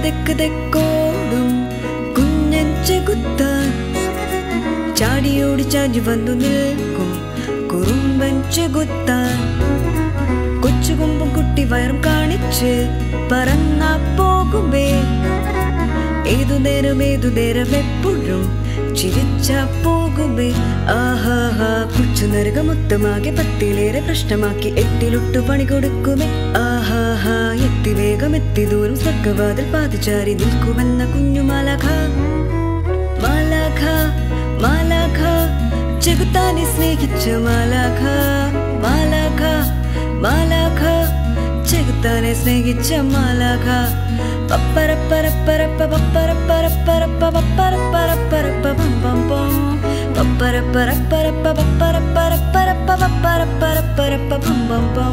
തെക്ക് തെക്കോടും കുഞ്ഞൻ ചെകുത്താൻ ചാടിയോടി ചാഞ്ഞു വന്നു നിൽക്കും കുറുമ്പൻ ചെകുത്താൻ കൊച്ചുകുമ്പും കുട്ടി വയറും കാണിച്ച് പറന്നാ പോകുമ്പേ ഏതു നേരം ഏതു നേരം എപ്പോഴും ചിരിച്ച പോകുമേ ആഹാഹാ കൊച്ചു നരക മൊത്തമാകെ പത്തിലേറെ പ്രശ്നമാക്കി എട്ടിലൊട്ടു പണി കൊടുക്കുമേ ആഹാഹാ എത്തി വേഗം എത്തി ദൂരം സ്വർഗവാതിൽ പാതിചാരി നിൽക്കുമെന്ന കുഞ്ഞു മാലാഖ മാലാഖ മാലാഖ ചെകുത്താനെ സ്നേഹിച്ച മാലാഖ മാലാഖ മാലാഖ ചെകുത്താനെ സ്നേഹിച്ച മാലാഖ പപ്പരപ്പരപ്പരപ്പ പപ്പരപ്പരപ്പരപ്പ പപ്പരപ്പരപ്പരപ്പ പം പം പം പപ്പരപ്പരപ്പരപ്പ പപ്പരപ്പരപ്പരപ്പ പപ്പരപ്പരപ്പരപ്പ പം പം പം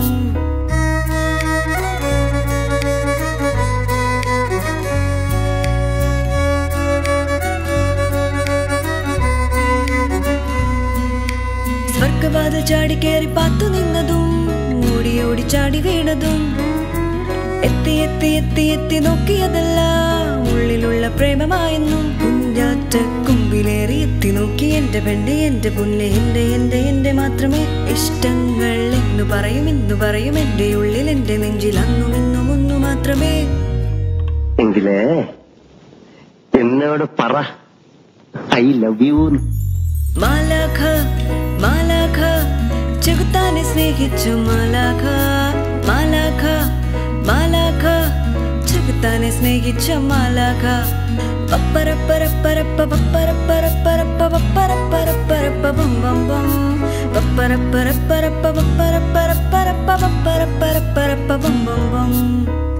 സ്വർഗവാതിൽ ചാടി കയറി പാത്തു നിന്നതും ഓടി ഓടി ചാടി വീണതും എത്തി എത്തി എത്തി എത്തി നോക്കിയതല്ല ഉള്ളിലുള്ള പ്രേമമായെന്നും കുഞ്ഞാറ്റ കുമ്പിലേറി എത്തി നോക്കി എന്റെ പെണ്ണ് എന്റെ പുല്ല് എന്റെ എന്റെ എന്റെ മാത്രമേ ഇഷ്ടങ്ങൾ എന്ന് പറയും എന്ന് പറയും എന്റെ ഉള്ളിൽ എന്റെ നെഞ്ചിൽ അന്നും ഇന്നും ഒന്നു മാത്രമേ എങ്കിലേ എന്നോട് പറ ഐ ലവ് യു മാലാഖ മാലാഖ ചെകുത്താനെ സ്നേഹിച്ചു മാലാഖ മാലാഖ മാലാഖ ചെകുത്താനെ സ്നേഹിച്ച മാലാഖ പപ്പരപ്പരപ്പരപ്പ പപ്പരപ്പരപ്പരപ്പ പപ്പരപ്പരപ്പരപ്പ ബം ബം ബം പപ്പരപ്പരപ്പരപ്പ പപ്പരപ്പരപ്പരപ്പ പപ്പരപ്പരപ്പരപ്പ ബം ബം ബം